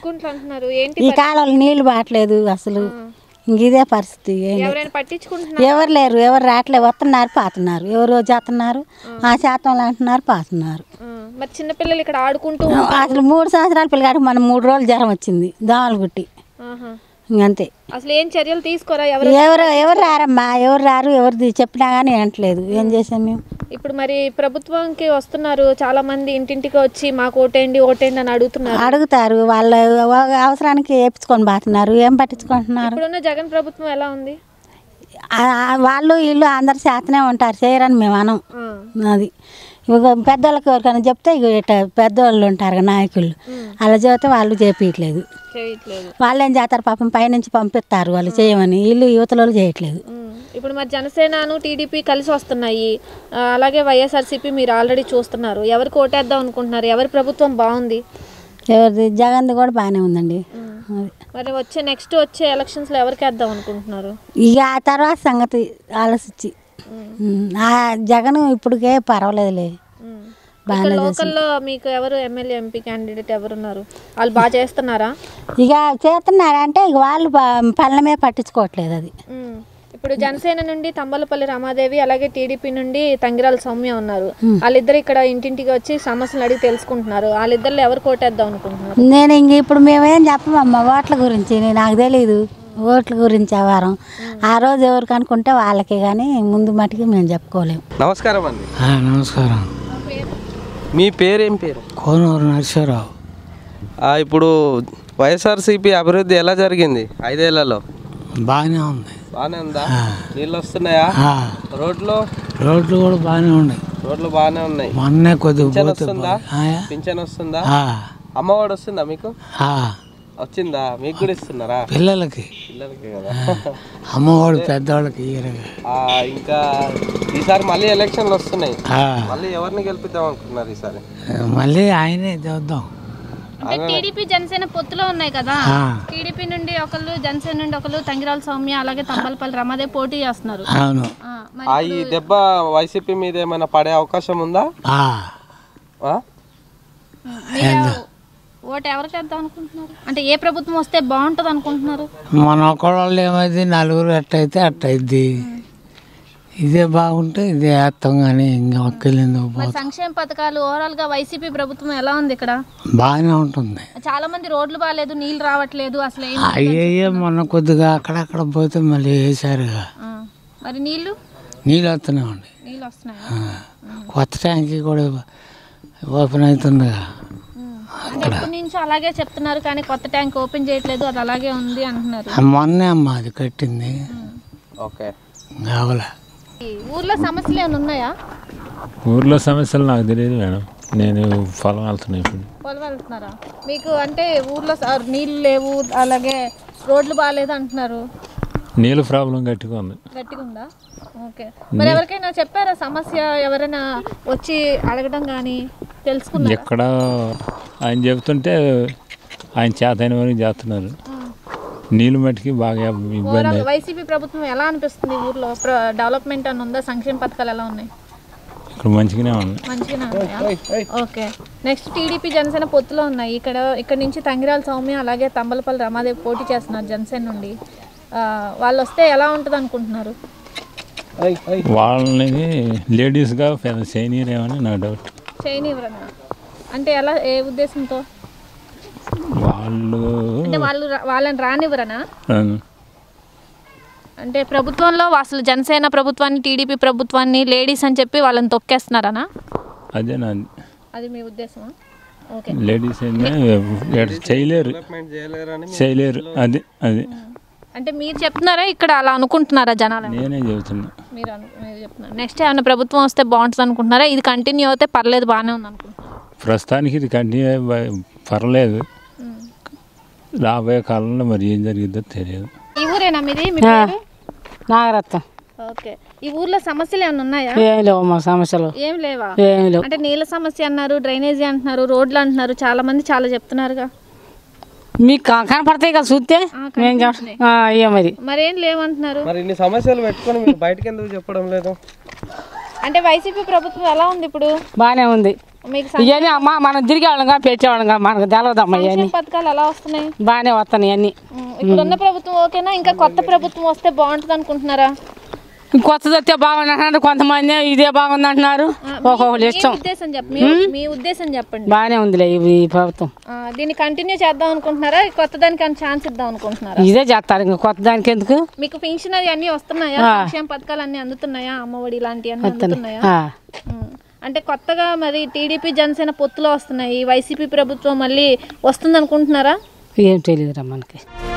గుంటలు అంటున్నారు ఏంటి ఈ కాలంలో నీళ్లు బాట్లేదు అసలు ఇంక ఇదే పరిస్థితి ఏం లేదు. ఎవరైనా పట్టించుకుంటున్నారు ఎవరు లేరు ఎవరు రావట్లేదు వస్తున్నారు పాతున్నారు ఎవరు చేస్తున్నారు ఆ శాతంలో అంటున్నారు పాతున్నారు ఆ, మరి చిన్నపిల్లలు ఇక్కడ ఆడుకుంటూ అసలు మూడు సంవత్సరాల పిల్లగాడికి మనం మూడు రోజులు జ్వరం వచ్చింది దోమలు గుట్టి ఆహా. ఇంకంతే అసలు ఏం చర్యలు తీసుకోరా ఎవరు ఎవరు ఎవరు రారమ్మా ఎవరు రారు ఎవరు చెప్పినా కానీ వినట్లేదు ఏం చేసాం మేము ఇప్పుడు మరి ప్రభుత్వంకి వస్తున్నారు చాలా మంది ఇంటింటికి వచ్చి మాకు ఓటేయండి ఓటేయండి అని అడుగుతున్నారు అడుగుతారు వాళ్ళ అవసరానికి వేపించుకొని పోతున్నారు ఏం పట్టించుకుంటున్నారు ఇప్పుడున్న జగన్ ప్రభుత్వం ఎలా ఉంది ఆ- వాళ్ళు వీళ్ళు అందరు చేతనే ఉంటారు చేయరని మేము అనం ఆ, అది ఇక పెద్దోళ్ళకి ఎవరికైనా చెప్తే ఇక ఇట్ట పెద్దోళ్ళు ఉంటారు కదా నాయకులు అలా చెబితే వాళ్ళు చేపించట్లేదు చేయట్లేదు వాళ్ళు ఏం చేస్తారు పాపం పైనుంచి పంపిస్తారు వాళ్ళు చేయమని వీళ్ళు యువతలో చేయట్లేదు ఉమ్, ఇప్పుడు మరి జనసేనను టీడీపీ కలిసి వస్తున్నాయి ఆ, అలాగే వైఎస్ఆర్సీపీ మీరు ఆల్రెడీ చూస్తున్నారు ఎవరికి ఓటేద్దాం అనుకుంటున్నారు ఎవరి ప్రభుత్వం బాగుంది ఎవరిది జగన్ది కూడా బాగానే ఉందండి అది మరి వచ్చే నెక్స్ట్ వచ్చే ఎలక్షన్స్లో ఎవరికి వేద్దాం అనుకుంటున్నారు ఇక ఆ తర్వాత సంగతి ఆలోచించి ఉమ్, ఆ జగన్ ఇప్పటికే పర్వాలేదులే ఉమ్. బాగానే ఇక్కడ లోకల్లో మీకు ఎవరు ఎమ్మెల్యే ఎంపీ క్యాండిడేట్ ఎవరున్నారు వాళ్ళు బాగా చేస్తున్నారా ఇక చేస్తున్నారంటే ఇక వాళ్ళు ప- పనులమే పట్టించుకోవట్లేదు అది ఉమ్. ఇప్పుడు జనసేన నుండి తంబలపల్లి రమాదేవి అలాగే టీడీపీ నుండి తంగిరాల సౌమ్య ఉన్నారు వాళ్ళిద్దరు ఇక్కడ ఇంటింటికి వచ్చి సమస్యలు అడిగి తెలుసుకుంటున్నారు వాళ్ళిద్దరు ఎవరు కోటేద్దాం అనుకుంటున్నారు నేను ఇంక ఇప్పుడు మేమేం చెప్పమమ్మా ఓట్ల గురించి నేను నాకు తెలీదు ఓట్ల గురించి వ్యవహారం ఆ రోజు ఎవరికి అనుకుంటే వాళ్ళకే కానీ ముందు మటుకి మేము చెప్పుకోలేము నమస్కారం అండి ఆ, నమస్కారం మీ పేరేం పేరు కోనూరు నరసింహరావు ఆ, ఇప్పుడు వైఎస్ఆర్సీపీ అభివృద్ధి ఎలా జరిగింది ఐదేళ్లలో బాగానే ఉంది బాగానే ఉందా నీళ్ళు వస్తున్నాయా ఆ, రోడ్లు రోడ్లు కూడా బాగానే ఉన్నాయి రోడ్లు బాగానే ఉన్నాయి మొన్నే కొద్దిగా పింఛన్ పోతే వస్తుందా ఆయా? పింఛన్ వస్తుందా ఆ, అమ్మఒడి వస్తుందా మీకు ఆ, వచ్చిందా మీకు కూడా ఇస్తున్నారా పిల్లలకి పిల్లలకి కదా అమ్మవాడు పెద్దవాళ్ళకి ఇయ్యరుగా. ఆ, ఇంకా ఈసారి మళ్ళీ ఎలక్షన్లు వస్తున్నాయి ఆ మళ్ళీ ఎవరిని గెలిపిద్దాం అనుకుంటున్నారు ఈసారి మళ్ళీ ఆయనే చూద్దాం అంటే టీడీపీ జనసేన పొత్తులో ఉన్నాయి కదా ఆ, టీడీపీ నుండి ఒకళ్ళు జనసేన నుండి ఒకళ్ళు తంగిరాల సౌమ్య అలాగే తంబలపల్లి రమాదేవి పోటీ చేస్తున్నారు అవును ఆ, మరి ఆ, ఈ దెబ్బ వైసీపీ మీద ఏమైనా పడే అవకాశం ఉందా ఆ, ఆ? మీరు ఓటు ఎవరికి వేద్దాం అనుకుంటున్నారు అంటే ఏ ప్రభుత్వం వస్తే బాగుంటుంది అనుకుంటున్నారు మన ఒకళ్ళు ఏమైంది నలుగురు ఎట్టయితే అట్టయిద్ది ఇదే బాగుంటే ఇదే వేస్తాం కానీ ఇంకా ఒక్కలేదు మరి సంక్షేమ పథకాలు ఓవరాల్ గా వైసీపీ ప్రభుత్వం ఎలా ఉంది ఇక్కడ బాగానే ఉంటుంది చాలా మంది రోడ్లు బాగాలేదు నీళ్లు రావట్లేదు అసలు ఏం అయ్యయ్యే మొన్న కొద్దిగా అక్కడక్కడ పోతే మళ్ళీ వేసారుగా ఆ, మరి నీళ్లు నీళ్ళు వస్తూనే ఉండి నీళ్ళు వస్తున్నాయా కొత్త ట్యాంకీ కూడా ఓపెన్ అవుతుందిగా అంటే ఎప్పటి నుంచో అలాగే చెప్తున్నారు కానీ కొత్త ట్యాంక్ ఓపెన్ చేయట్లేదు అది అలాగే ఉంది అంటున్నారు ఆ మొన్నే అమ్మ అది కట్టింది ఓకే కావాల ఈ ఊర్లో సమస్యలు ఏమైనా ఉన్నాయా ఊర్లో సమస్యలు నాకు తెలియదు మేడం నేను పొలం వెళ్తున్నా ఇప్పుడు పొలం వెళ్తున్నారా మీకు అంటే ఊర్లో స- నీళ్ళు లేవు అలాగే రోడ్లు బాగాలేదు అంటున్నారు నీళ్ళ ప్రాబ్లం గట్టిగా ఉంది గట్టిగా ఉందా ఓకే మరి ఎవరికైనా చెప్పారా సమస్య ఎవరైనా వచ్చి అడగడం కానీ తెలుసుకున్నారా ఎక్కడ ఆయన చెబుతుంటే ఆయన చేతైన వరకు చేస్తున్నారు నీళ్ళు మట్టికి బాగా ఇబ్బంది ఓవరాల్ వైసీపీ ప్రభుత్వం ఎలా అనిపిస్తుంది ఊర్లో ప్ర- డెవలప్మెంట్ అని ఉందా సంక్షేమ పథకాలు ఎలా ఉన్నాయి ఇక్కడ మంచిగానే ఉంది మంచిగానే ఉన్నాయా ఓకే నెక్స్ట్ టీడీపీ జనసేన పొత్తులో ఉన్నాయి ఇక్కడ ఇక్కడ నుంచి తంగిరాల సౌమ్య అలాగే తంబలపల్లి రమాదేవి పోటీ చేస్తున్నారు జనసేన నుండి ఆ, వాళ్ళు వస్తే ఎలా ఉంటుంది అనుకుంటున్నారు వాళ్ళని లేడీస్గా పెద్ద సీనియర్ ఏమని నా డౌట్ చేయనివ్వరన్నా అంటే ఎలా ఏ ఉద్దేశంతో వాళ్ళు అంటే వాళ్ళు రా- వాళ్ళని రానివ్వరనా ఆ, అంటే ప్రభుత్వంలో అసలు జనసేన ప్రభుత్వాన్ని టీడీపీ ప్రభుత్వాన్ని లేడీస్ అని చెప్పి వాళ్ళని తొక్కేస్తున్నారనా అదే నా అది మీ ఉద్దేశమా ఓకే లేడీస్ అయినా ఎడ- చేయలేరు డెవలప్మెంట్ చేయలేరని చేయలేరు అది అది అంటే మీరు చెప్తున్నారా ఇక్కడ అలా అనుకుంటున్నారా జనాలు నేనే చెబుతున్నా మీరు అను మీరు చెప్తున్నారు నెక్స్ట్ ఏమైనా ప్రభుత్వం వస్తే బాగుంటుంది అనుకుంటున్నారా ఇది కంటిన్యూ అయితే పర్లేదు బాగానే ఉంది అనుకుంటున్నారా ప్రస్తుతానికి ఇది కంటిన్యూ అయ్యి పర్లేదు రాబోయే కాలంలో మరి ఏం జరిగిద్దో తెలియదు ఈ ఊరేనా మీది మీ పేరు నాగరత్నం ఓకే ఈ ఊర్లో సమస్యలు ఏమైనా ఉన్నాయా ఏం లేవు మా సమస్యలు ఏం లేవా ఏం లేవు అంటే నీళ్ళ సమస్య అన్నారు డ్రైనేజీ అంటున్నారు రోడ్లు అంటున్నారు చాలా మంది చాలా చెప్తున్నారుగా మీకు క- కనపడతాయి కదా చూస్తే మేము చెప్ప- ఆ, అయ్యో మరి మరేం లేవంటున్నారు మరి ఇన్ని సమస్యలు పెట్టుకొని మీరు బయటకి ఎందుకు చెప్పడం లేదు అంటే వైసీపీ ప్రభుత్వం ఎలా ఉంది ఇప్పుడు బాగానే ఉంది మీకు సం- ఇవన్నీ అమ్మ మనం తిరిగేవాళ్ళంగా పెట్టేవాళ్ళంగా మనకు తెలవదమ్మా ఇవన్నీ సంక్షేమ పథకాలు ఎలా వస్తున్నాయి బాగానే వస్తున్నాయి అన్నీ ఉమ్, ఇప్పుడున్న ప్రభుత్వం ఓకేనా ఇంకా కొత్త ప్రభుత్వం వస్తే బాగుంటుంది అనుకుంటున్నారా కొత్తది వస్తే బాగుంది అంటున్నారు కొంతమంది ఇదే బాగుంది అంటున్నారు ఒక్కొక్కరు మీ ఇష్టం ఉద్దేశం చెప్ప మీ- మీ ఉద్దేశం చెప్పండి బాగానే ఉందిలే ఈ ఈ ప్రభుత్వం ఆ, దీన్ని కంటిన్యూ చేద్దాం అనుకుంటున్నారా కొత్త దానికి ఛాన్స్ ఇద్దాం అనుకుంటున్నారా ఇదే చేస్తారు ఇంకా కొత్త దానికి ఎందుకు మీకు పెన్షన్ అది అన్ని వస్తున్నాయా సంక్షేమ పథకాలు అన్ని అందుతున్నాయా అమ్మఒడి ఇలాంటివన్నీ అందుతున్నాయా ఆ. ఉమ్. అంటే కొత్తగా మరి టీడీపీ జనసేన పొత్తులో వస్తున్నాయి వైసీపీ ప్రభుత్వం మళ్ళీ వస్తుంది అనుకుంటున్నారా ఏం తెలియదురా మనకి